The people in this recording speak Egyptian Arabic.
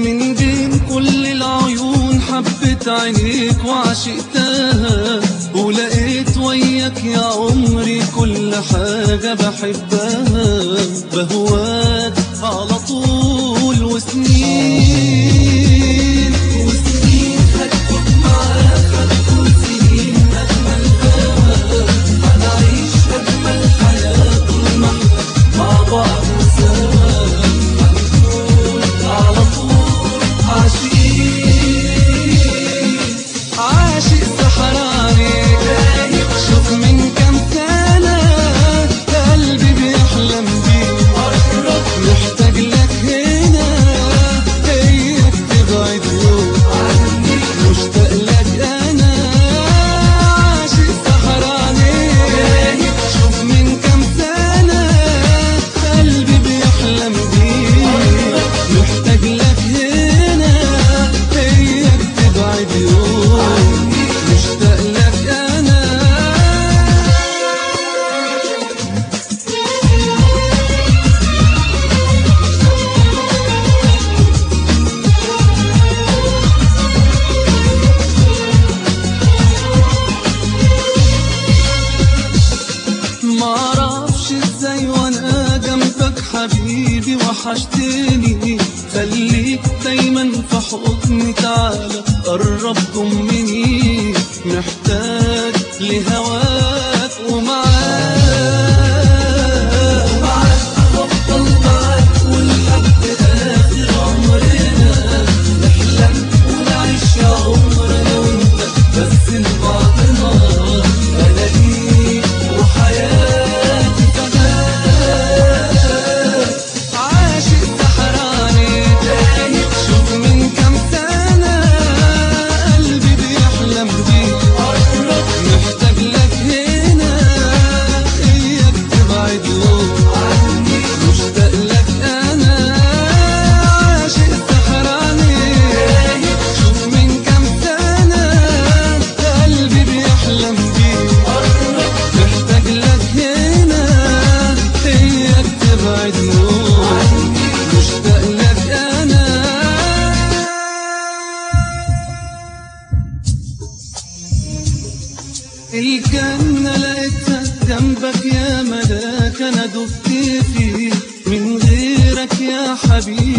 من بين كل العيون حبت عينيك وعشقتها ولقيت وياك يا عمري كل حاجة بحبها بهواك على طول وسنين وسنين هتكون معاك هتكون سنين أجمل هوا هنعيش أجمل حياة طول ما احنا مع بعض سوا هنكون على طول عاشقين عاشق سحراني دايب شوف من كام سنة قلبي بيحلم بيك محتاج لك هنا اياك تبعد يوم عني مشتاق لك انا عاشق سحراني دايب شوف من كام سنة قلبي بيحلم بيك محتاج لك هنا اياك تبعد يوم مشتاق لك انا معرفش ازاي وانا جنبك حبيبي وحشتني خليك دايما في حضني تعالى قرب ضمني محتاج لهواك ومعاك ومعاك افضل معاك ولحد اخر عمرنا نحلم ونعيش يا عمرنا وانت بس لبعضنا انا ليك وحياتي كمان عاشق سحراني تايه شوف من كام سنة قلبي بيحلم بيك محتاج لك هنا اياك تبعد يوم عني مشتاق لك انا عاشق سحراني شوف من كام سنة قلبي بيحلم بيك محتاج لك هنا اياك تبعد يوم عني مشتاق لك انا الجنة لقيتها جنبك يا ملاك أنا دفت فيه من غيرك يا حبيبي